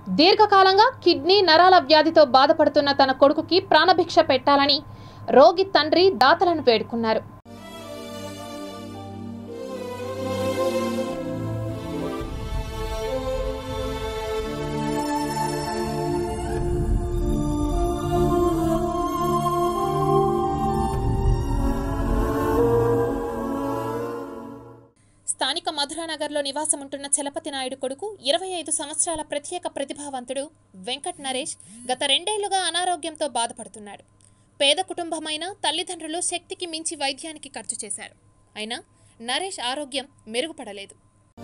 దీర్ఘకాలంగా కిడ్నీ నరాల వ్యాధితో బాధపడుతున్న తన కొడుకుకి ప్రాణభిక్ష పెట్టాలని రోగి తండ్రి దాతలను వేడుకున్నారు స్థానిక మధురానగర్లో నివాసం ఉంటున్న చలపతి నాయుడు కొడుకు ఇరవై ఐదు సంవత్సరాల ప్రత్యేక ప్రతిభావంతుడు వెంకట్ నరేష్ గత రెండేళ్లుగా అనారోగ్యంతో బాధపడుతున్నాడు పేద కుటుంబమైన తల్లిదండ్రులు శక్తికి మించి వైద్యానికి ఖర్చు చేశారు అయినా నరేష్ ఆరోగ్యం మెరుగుపడలేదు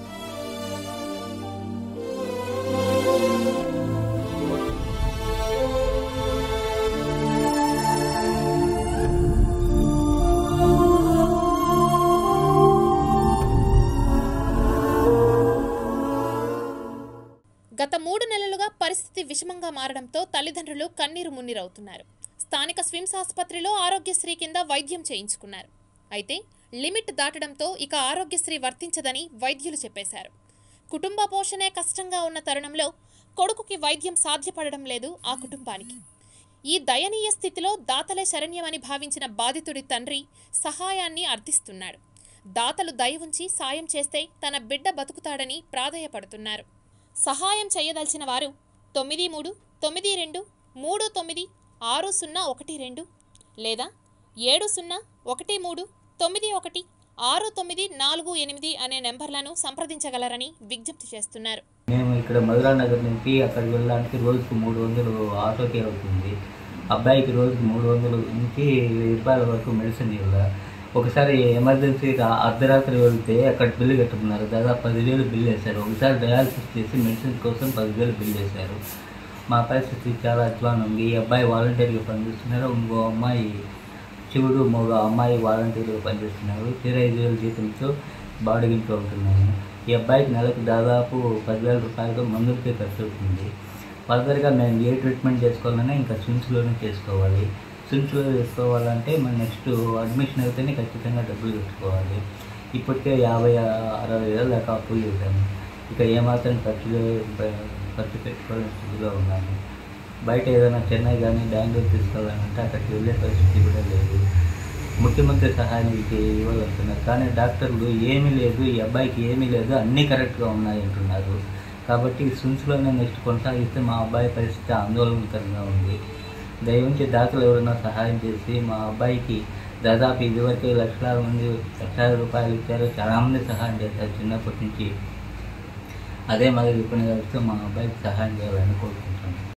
గత మూడు నెలలుగా పరిస్థితి విషమంగా మారడంతో తల్లిదండ్రులు కన్నీరు మున్నీరవుతున్నారు స్థానిక స్విమ్స్ ఆసుపత్రిలో ఆరోగ్యశ్రీ కింద వైద్యం చేయించుకున్నారు అయితే లిమిట్ దాటడంతో ఇక ఆరోగ్యశ్రీ వర్తించదని వైద్యులు చెప్పేశారు కుటుంబ పోషణే కష్టంగా ఉన్న తరుణంలో కొడుకుకి వైద్యం సాధ్యపడడం లేదు ఆ కుటుంబానికి ఈ దయనీయ స్థితిలో దాతలే శరణ్యమని భావించిన బాధితుడి తండ్రి సహాయాన్ని అర్థిస్తున్నాడు దాతలు దయ ఉంచి సాయం చేస్తే తన బిడ్డ బతుకుతాడని ప్రాధేయపడుతున్నారు సహాయం చేయదలిచిన వారు తొమ్మిది మూడు తొమ్మిది రెండు మూడు తొమ్మిది ఆరు సున్నా ఒకటి రెండు లేదా ఏడు సున్నా ఒకటి మూడు తొమ్మిది ఒకటి ఆరు తొమ్మిది నాలుగు ఎనిమిది అనే నెంబర్లను సంప్రదించగలరని విజ్ఞప్తి చేస్తున్నారు మేము ఇక్కడ మధురా నగర్ నుంచి అక్కడికి వెళ్ళడానికి రోజుకు మూడు వందలు ఆటోకి అవుతుంది అబ్బాయికి రోజుకు మూడు వందలు నుంచి వెయ్యి రూపాయల వరకు మెడిసిన్ ఇవ్వాలి ఒకసారి ఎమర్జెన్సీగా అర్ధరాత్రి వెళ్తే అక్కడ బిల్లు కట్టుకున్నారు దాదాపు పదివేలు బిల్లు వేశారు ఒకసారి డయాలసిస్ చేసి మెడిసిన్ కోసం పదివేలు బిల్లు వేశారు మా పరిస్థితి చాలా అధ్వానం ఉంది ఈ అబ్బాయి వాలంటీర్గా పనిచేస్తున్నారు ఇంకో అమ్మాయి శివుడు మగ అమ్మాయి వాలంటీర్గా పనిచేస్తున్నారు ఇరవై ఐదు వేల జీతంతో బాడిగింట్లో ఉంటున్నాను ఈ అబ్బాయికి నెలకు దాదాపు పదివేల రూపాయలతో మందులకే ఖర్చు అవుతుంది ఫర్దర్గా మేము ఏ ట్రీట్మెంట్ చేసుకోవాలన్నా ఇంకా స్విమ్స్లోనే చేసుకోవాలి స్విమ్స్లో చేసుకోవాలంటే మన నెక్స్ట్ అడ్మిషన్ అయితేనే ఖచ్చితంగా డబ్బులు కట్టుకోవాలి ఇప్పటికే యాభై అరవై వేల దాకా అప్పులు చేశాను ఇక ఏమాత్రం ఖర్చు ఖర్చు పెట్టుకోవాలని స్థితిలో ఉన్నాను బయట ఏదైనా చెన్నై కానీ బెంగళూరు తీసుకోవాలంటే అక్కడికి వెళ్ళే పరిస్థితి కూడా లేదు ముఖ్యమంత్రి సహాయం ఇది ఇవ్వాలంటున్నారు కానీ డాక్టర్లు ఏమీ లేదు ఈ అబ్బాయికి ఏమీ లేదు అన్నీ కరెక్ట్గా ఉన్నాయి అంటున్నారు కాబట్టి స్విమ్స్లోనే నెక్స్ట్ కొనసాగిస్తే మా అబ్బాయి పరిస్థితి ఆందోళనకరంగా ఉంది దయవుంచి దాతలు ఎవరైనా సహాయం చేసి మా అబ్బాయికి దాదాపు ఇదివరకే లక్షలాది మంది లక్షల రూపాయలు ఇచ్చారు చాలామంది సహాయం చేశారు చిన్నప్పటి నుంచి అదే మాదిరి ఇప్పుడు మా అబ్బాయికి సహాయం చేయాలని కోరుకుంటున్నాను